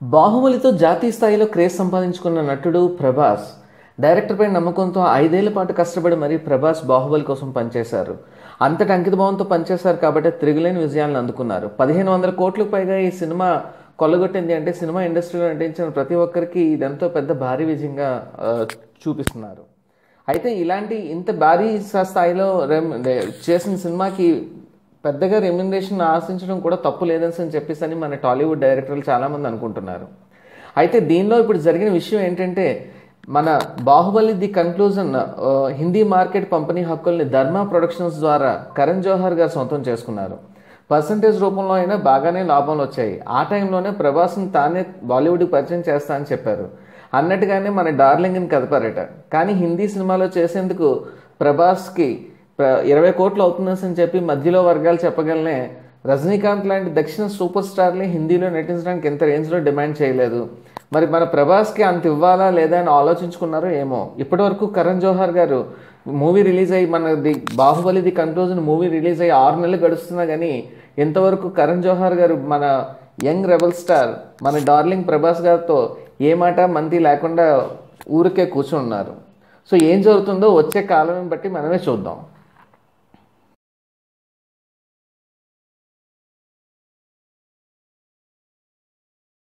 బాహుబలితో జాతీయ స్థాయిలో క్రేజ్ సంపాదించుకున్న నటుడు ప్రభాస్ డైరెక్టర్పై నమ్మకంతో ఐదేళ్ల పాటు కష్టపడి మరీ ప్రభాస్ బాహుబలి కోసం పనిచేశారు అంతటి అంకితభావంతో పనిచేశారు కాబట్టి తిరుగులేని విజయాలను అందుకున్నారు పదిహేను వందల కోట్లకు పైగా ఈ సినిమా కొల్లగొట్టింది అంటే సినిమా ఇండస్ట్రీలో నటించిన ప్రతి ఒక్కరికి ఇదెంతో పెద్ద భారీ విజయంగా ఆ, చూపిస్తున్నారు అయితే ఇలాంటి ఇంత భారీ స్థా- స్థాయిలో రెమ్- లే- చేసిన సినిమాకి పెద్దగా రెమ్యునరేషన్ ఆశించడం కూడా తప్పు లేదని చెప్పేసి అని మన టాలీవుడ్ డైరెక్టర్లు చాలామంది అనుకుంటున్నారు అయితే దీనిలో ఇప్పుడు జరిగిన విషయం ఏంటంటే మన Baahubali the conclusion Hindi market పంపిణీ హక్కుల్ని ధర్మా ప్రొడక్షన్స్ ద్వారా కరణ్ జోహర్ గారు సొంతం చేసుకున్నారు పర్సంటేజ్ రూపంలో అయినా బాగానే లాభాలు వచ్చాయి ఆ టైంలోనే ప్రభాస్ని తానే బాలీవుడ్కి పరిచయం చేస్తా అని చెప్పారు అన్నట్టుగానే మన డార్లింగ్ని కదపారట కానీ హిందీ సినిమాలో చేసేందుకు ప్రభాస్కి ప్ర- ఇరవై కోట్లు అవుతుందని చెప్పి మధ్యలో వర్గాలు చెప్పగలనే రజనీకాంత్ లాంటి దక్షిణ సూపర్ స్టార్ని హిందీలో నటించడానికి ఎంత రేంజ్లో డిమాండ్ చేయలేదు మరి మన ప్రభాస్కి అంత ఇవ్వాలా లేదా అని ఆలోచించుకున్నారో ఏమో ఇప్పటివరకు కరణ్ జోహార్ గారు మూవీ రిలీజ్ అయ్యి మన the Baahubali the conclusion movie release అయ్యి ఆరు నెలలు గడుస్తున్నా కానీ ఇంతవరకు కరణ్ జోహార్ గారు మన యంగ్ రెబల్ స్టార్ మన డార్లింగ్ ప్రభాస్ గారితో ఏ మాట మంతి లేకుండా ఊరికే కూర్చున్నారు సో ఏం జరుగుతుందో వచ్చే కాలం బట్టి మనమే చూద్దాం